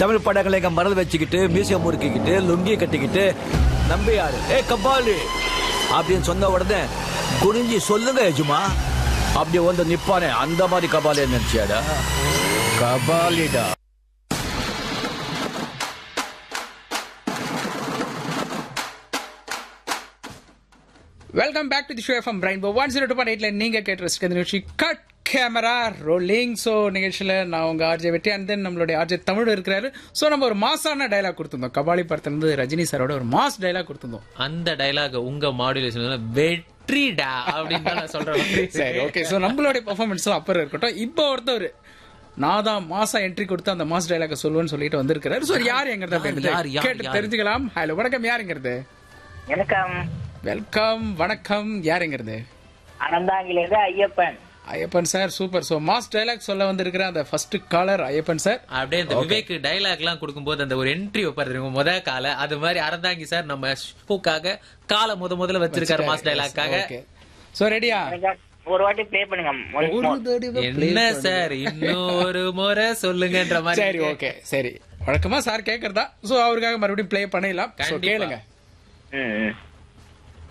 தமிழ் படங்களை எங்க மறந்து வச்சுக்கிட்டு மியூசியம் முறுக்கிக்கிட்டு லுங்கி கட்டிக்கிட்டு நம்பியாரு ஏ கபாலி அப்படின்னு சொன்ன உடனே குனிஞ்சி சொல்லுங்க எஜுமா அப்படி வந்து நிப்பானே அந்த மாதிரி கபாலி நினைச்சியாடா கபாலிடா welcome back to the show FM பிரைன் ஒன் ஜீரோ டூ பாயிண்ட் எயிட்ல நீங்க கேட்டு ரசிக்கிற இந்த நிகழ்ச்சி கட் கேமரா ரோலிங் ஸோ நிகழ்ச்சியில் நான் உங்க ஆர்ஜே வெட்டி அண்ட் தென் நம்மளுடைய ஆர்ஜே தமிழ் இருக்கிறாரு ஸோ நம்ம ஒரு மாசான டைலாக் கொடுத்துருந்தோம் கபாலி படத்துலேருந்து ரஜினி சாரோட ஒரு மாஸ் டைலாக் கொடுத்துருந்தோம் அந்த டைலாக் உங்க மாடுலேஷன் வெற்றிடா அப்படின்னு தான் நான் சொல்றேன் சரி ஓகே ஸோ நம்மளுடைய பர்ஃபார்மன்ஸும் அப்புறம் இருக்கட்டும் இப்போ ஒருத்தவர் நான் தான் மாசா என்ட்ரி கொடுத்து அந்த மாஸ் டைலாக சொல்லுவேன்னு சொல்லிட்டு வந்திருக்கிறாரு ஸோ யார் எங்கிறது யார், அப்படின்றது யார், கேட்டு யார்? தெரிஞ்சுக்கலாம் ஹலோ வணக்கம் யாருங்கிறது வணக்கம் வெல்கம் வணக்கம் யாருங்கிறது அனந்தாங்கிலிருந்து Ayyappan Ayyappan sir super so mass dialogue சொல்ல வந்திருக்கிற அந்த ஃபர்ஸ்ட் காலர் ஐயப்பன் சார் அப்படியே இந்த விவேக் டைலாக் எல்லாம் கொடுக்கும்போது அந்த ஒரு என்ட்ரி வைப்பாரு முத கால அது மாதிரி அறந்தாங்கி சார் நம்ம ஷோக்காக காலை முத முதல்ல வச்சிருக்காரு மாஸ் டைலாக்காக ஓகே ஸோ ரெடியா எனக்கு ஒரு வாட்டி ப்ளே பண்ணுங்க once more. என்ன சார் இன்னொரு முறை சொல்லுங்கன்ற மாதிரி சரி ஓகே சரி வழக்கமா சார் கேக்குறதா ஸோ அவருக்காக மறுபடியும் ப்ளே பண்ணிடலாம் ஸோ கண்டிப்பா. கேளுங்க ம், ம்.